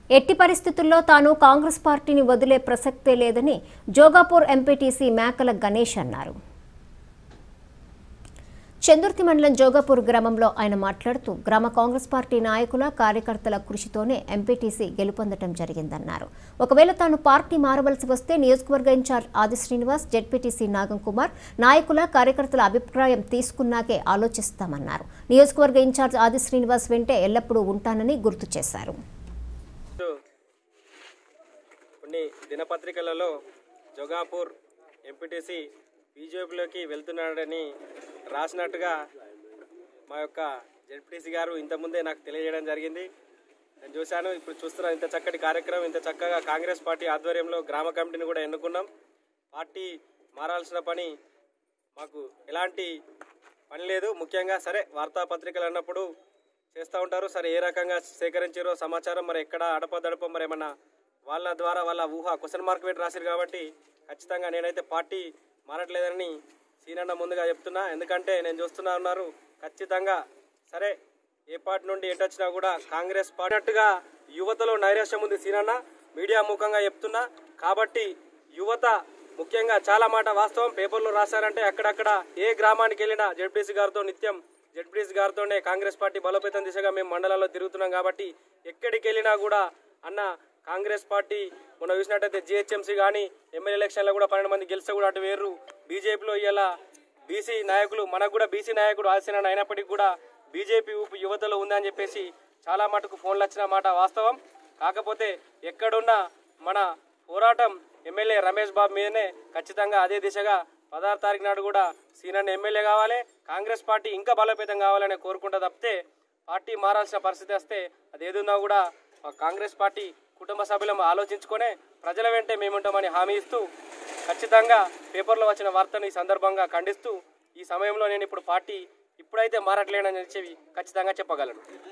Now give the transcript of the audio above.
ఎట్టి పరిస్థితుల్లో తాను కాంగ్రెస్ పార్టీని వదిలే ప్రసక్తే లేదని జోగాపూర్ ఎంపీటీసీ మేకల గణేష్ అన్నారు చందుర్తి మండలం జోగాపూర్ గ్రామంలో ఆయన మాట్లాడుతూ గ్రామ కాంగ్రెస్ పార్టీ నాయకుల కార్యకర్తల కృషితోనే ఎంపీటీసీ గెలుపొందడం జరిగిందన్నారు ఒకవేళ తాను పార్టీ మారవలసి వస్తే నియోజకవర్గ ఇన్ఛార్జ్ ఆది శ్రీనివాస్ జెడ్పీటీసీ నాగం కుమార్ నాయకుల కార్యకర్తల అభిప్రాయం తీసుకున్నాకే ఆలోచిస్తామన్నారు నియోజకవర్గ ఇన్ఛార్జ్ ఆది శ్రీనివాస్ వెంటే ఎల్లప్పుడూ ఉంటానని గుర్తు చేశారు కొన్ని దినపత్రికలలో జోగాపూర్ ఎంపీటీసీ బీజేపీలోకి వెళ్తున్నాడని రాసినట్టుగా మా యొక్క జెడ్పీటీసీ గారు ఇంతకుముందే నాకు తెలియజేయడం జరిగింది నేను చూశాను ఇప్పుడు చూస్తున్నాను ఇంత చక్కటి కార్యక్రమం ఇంత చక్కగా కాంగ్రెస్ పార్టీ ఆధ్వర్యంలో గ్రామ కమిటీని కూడా ఎన్నుకున్నాం పార్టీ మారాల్సిన పని మాకు ఎలాంటి పని లేదు ముఖ్యంగా సరే వార్తాపత్రికలు అన్నప్పుడు చేస్తూ ఉంటారు సరే ఏ రకంగా సేకరించారో సమాచారం మరి ఎక్కడ అడపదడప మరి ఏమన్నా వాళ్ళ ద్వారా వాళ్ళ ఊహ క్వశ్చన్ మార్క్ పెట్టి రాశారు కాబట్టి ఖచ్చితంగా నేనైతే పార్టీ మారట్లేదని సీనన్న ముందుగా చెప్తున్నా ఎందుకంటే నేను చూస్తున్నా ఉన్నారు ఖచ్చితంగా సరే ఏ పార్టీ నుండి ఎటొచ్చినా కూడా కాంగ్రెస్ పార్టీ అన్నట్టుగా యువతలో నైరాశ్యం ఉంది సీనన్న మీడియా ముఖంగా చెప్తున్నా కాబట్టి యువత ముఖ్యంగా చాలా మాట వాస్తవం పేపర్లో రాశారంటే అక్కడక్కడ ఏ గ్రామానికి వెళ్ళినా జడ్పీసీ గారితో నిత్యం జడ్పీసీ గారితోనే కాంగ్రెస్ పార్టీ బలోపేతం దిశగా మేము మండలాల్లో తిరుగుతున్నాం కాబట్టి ఎక్కడికి వెళ్ళినా కూడా అన్న కాంగ్రెస్ పార్టీ మొన్న చూసినట్టయితే జిహెచ్ఎంసీ కానీ ఎమ్మెల్యే ఎలక్షన్లో కూడా పన్నెండు మంది గెలిస్తే కూడా అటు వేరు బీజేపీలో ఇలా బీసీ నాయకులు మనకు కూడా బీసీ నాయకుడు ఆశీన అయినప్పటికీ కూడా బీజేపీ ఊపు యువతలో ఉందని చెప్పేసి చాలా మటుకు ఫోన్లు వచ్చిన మాట వాస్తవం కాకపోతే ఎక్కడున్నా మన పోరాటం ఎమ్మెల్యే రమేష్ బాబు మీదనే ఖచ్చితంగా అదే దిశగా పదహారు తారీఖు నాడు కూడా సీనన్న ఎమ్మెల్యే కావాలి కాంగ్రెస్ పార్టీ ఇంకా బలోపేతం కావాలని కోరుకుంటా తప్పితే పార్టీ మారాల్సిన పరిస్థితి వస్తే అది ఏదున్నా కూడా ఆ కాంగ్రెస్ పార్టీ కుటుంబ సభ్యులం ఆలోచించుకొనే ప్రజల వెంటే మేముంటామని హామీ ఇస్తూ ఖచ్చితంగా పేపర్లో వచ్చిన వార్తను ఈ సందర్భంగా ఖండిస్తూ ఈ సమయంలో నేను ఇప్పుడు పార్టీ ఇప్పుడైతే మారట్లేనని చెప్పి ఖచ్చితంగా చెప్పగలను